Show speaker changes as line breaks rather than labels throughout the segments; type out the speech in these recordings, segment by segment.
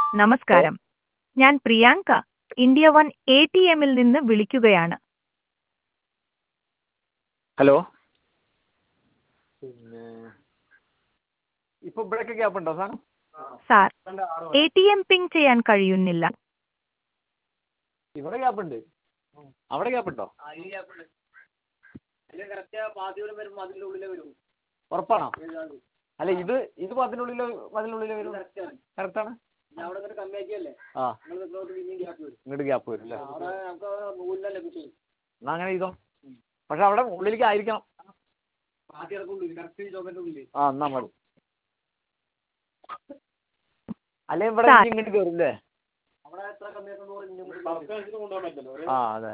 നമസ്കാരം ഞാൻ Priyanka India one A T എമ്മിൽ നിന്ന് വിളിക്കുകയാണ്
ഹലോ പിന്നെ ഇപ്പൊ ഇവിടെയൊക്കെ ഗ്യാപ്പ് ഉണ്ടോ സാധനം
sir A T M ping ചെയ്യാൻ കഴിയുന്നില്ല
ഇവിടെ ഗ്യാപ്പ് ഉണ്ട് അവിടെ ഗ്യാപ്പ് ഉണ്ടോ ഉറപ്പാണോ അല്ല ഇത് ഇത് പതിനുള്ളിൽ മതിനുള്ളിൽ വരും കറക്റ്റാണ് ആ ഇങ്ങോട്ട് ഗ്യാപ്പ് വരും അല്ലേ എന്നാ അങ്ങനെ ചെയ്തോ പക്ഷെ അവിടെ ഉള്ളിലേക്ക് ആയിരിക്കണം ആ എന്നാ മതി അല്ലെ ഇവിടെ
സാർ.
ഇങ്ങോട്ട് കയറും അല്ലേ ആ അതെ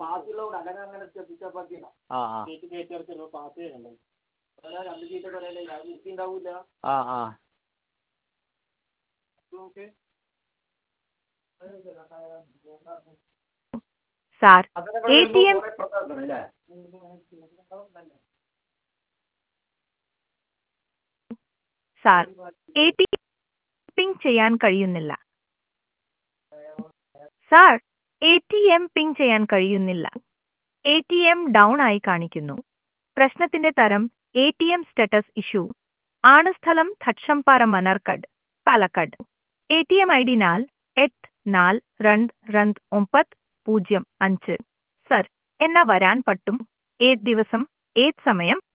ആ ആ ആ ആ
sir A T M sir A T M ping ചെയ്യാൻ കഴിയുന്നില്ല sir A T M ping ചെയ്യാൻ കഴിയുന്നില്ല എ ടി എം ഡൗൺ ആയി കാണിക്കുന്നു പ്രശ്നത്തിന്റെ തരം A T M status issue ആണ് സ്ഥലം Thakshampara Mannarkkad Palakkad A T M I D നാൽ എട്ട് നാല് രണ്ട് രണ്ട് ഒമ്പത് പൂജ്യം അഞ്ച് സർ എന്നാ വരാൻ പറ്റും ഏത് ദിവസം ഏത് സമയം